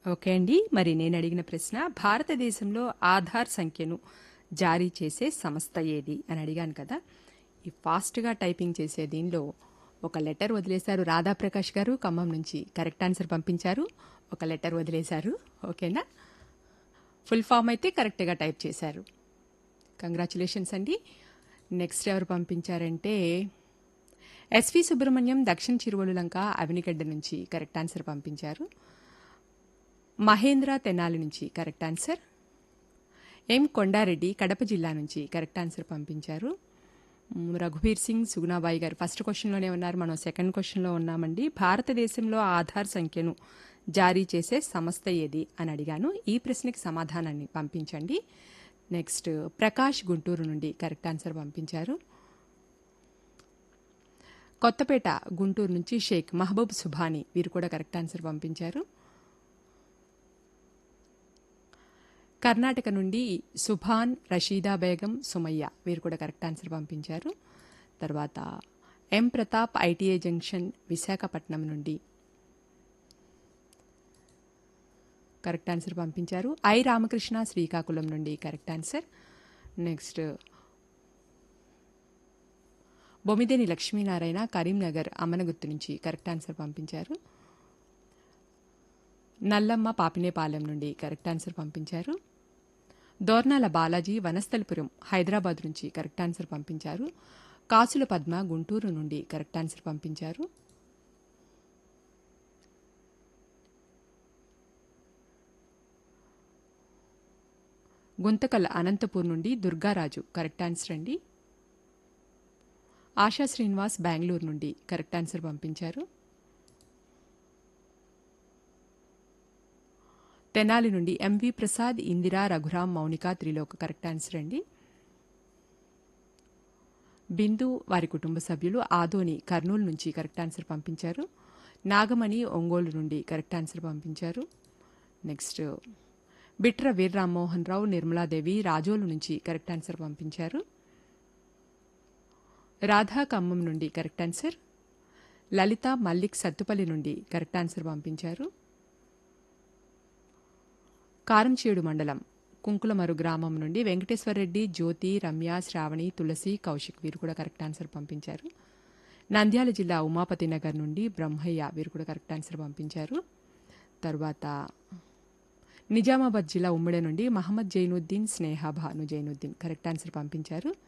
okay అండి మరి నేను అడిగిన ప్రశ్న భారతదేశంలో ఆధార్ సంఖ్యను జారీ చేసే సంస్థ ఏది అని అడిగాను కదా ఈ ఫాస్ట్గా టైపింగ్ చేసే దీనిలో ఒక లెటర్ వదిలేశారు రాధాప్రకాష్ గారు ఖమ్మం నుంచి కరెక్ట్ ఆన్సర్ పంపించారు ఒక లెటర్ వదిలేశారు ఓకేనా ఫుల్ ఫామ్ అయితే కరెక్ట్గా టైప్ చేశారు కంగ్రాచులేషన్స్ అండి నెక్స్ట్ ఎవరు పంపించారంటే ఎస్వి సుబ్రహ్మణ్యం దక్షిణ చిరువలు లంక అవినిగడ్డ నుంచి కరెక్ట్ ఆన్సర్ పంపించారు మహేంద్ర తెనాలి నుంచి correct answer M Kondareddy Kadapa జిల్లా నుంచి కరెక్ట్ ఆన్సర్ పంపించారు మ్, రఘువీర్ సింగ్ సుగుణాబాయి గారు ఫస్ట్ క్వశ్చన్లోనే ఉన్నారు మనం సెకండ్ క్వశ్చన్లో ఉన్నామండి భారతదేశంలో ఆధార్ సంఖ్యను జారీ చేసే సంస్థ ఏది అని అడిగాను ఈ ప్రశ్నకి సమాధానాన్ని పంపించండి నెక్స్ట్ ప్రకాష్ గుంటూరు నుండి కరెక్ట్ ఆన్సర్ పంపించారు కొత్తపేట గుంటూరు నుంచి షేక్ మహబూబ్ సుభాని వీరు కూడా కరెక్ట్ ఆన్సర్ పంపించారు కర్ణాటక నుండి సుభాన్ రషీదా బేగం సుమయ్య వీరు కూడా కరెక్ట్ ఆన్సర్ పంపించారు తర్వాత M Pratap ITI junction Visakhapatnam నుండి కరెక్ట్ ఆన్సర్ పంపించారు ఐ రామకృష్ణ శ్రీకాకుళం నుండి correct answer next Bommideni Lakshminarayana Karimnagar Ammanagurthu నుంచి కరెక్ట్ ఆన్సర్ పంపించారు నల్లమ్మ పాపినేపాలెం నుండి కరెక్ట్ ఆన్సర్ పంపించారు దోర్నాల బాలాజీ వనస్థలిపురం హైదరాబాద్ నుంచి కరెక్ట్ ఆన్సర్ పంపించారు కాసుల పద్మ గుంటూరు నుండి కరెక్ట్ ఆన్సర్ పంపించారు గుంతకల్ అనంతపూర్ నుండి దుర్గారాజు కరెక్ట్ ఆన్సర్ అండి ఆశా శ్రీనివాస్ బెంగళూరు నుండి కరెక్ట్ ఆన్సర్ పంపించారు తెనాలి నుండి MV Prasad Indira Raghuram Mounika Triloka correct answer అండి బిందు వారి కుటుంబ సభ్యులు ఆదోని కర్నూలు నుంచి కరెక్ట్ ఆన్సర్ పంపించారు నాగమణి ఒంగోలు నుండి కరెక్ట్ ఆన్సర్ పంపించారు నెక్స్ట్ బిట్ర వీర్ రామ్మోహన్ రావు నిర్మలాదేవి రాజోలు నుంచి కరెక్ట్ ఆన్సర్ పంపించారు రాధా ఖమ్మం నుండి కరెక్ట్ ఆన్సర్ లలిత మల్లిక్ సత్తుపల్లి నుండి కరెక్ట్ ఆన్సర్ పంపించారు కారంచేడు మండలం కుంకులమరు గ్రామం నుండి వెంకటేశ్వరరెడ్డి జ్యోతి రమ్య శ్రావణి తులసి కౌశిక్ వీరు కూడా కరెక్ట్ ఆన్సర్ పంపించారు నంద్యాల జిల్లా ఉమాపతి నగర్ నుండి బ్రహ్మయ్య వీరు కూడా కరెక్ట్ ఆన్సర్ పంపించారు తర్వాత నిజామాబాద్ జిల్లా ఉమ్మడి నుండి మహమ్మద్ జైనుద్దీన్ స్నేహ భాను జైనుద్దీన్ కరెక్ట్ ఆన్సర్ పంపించారు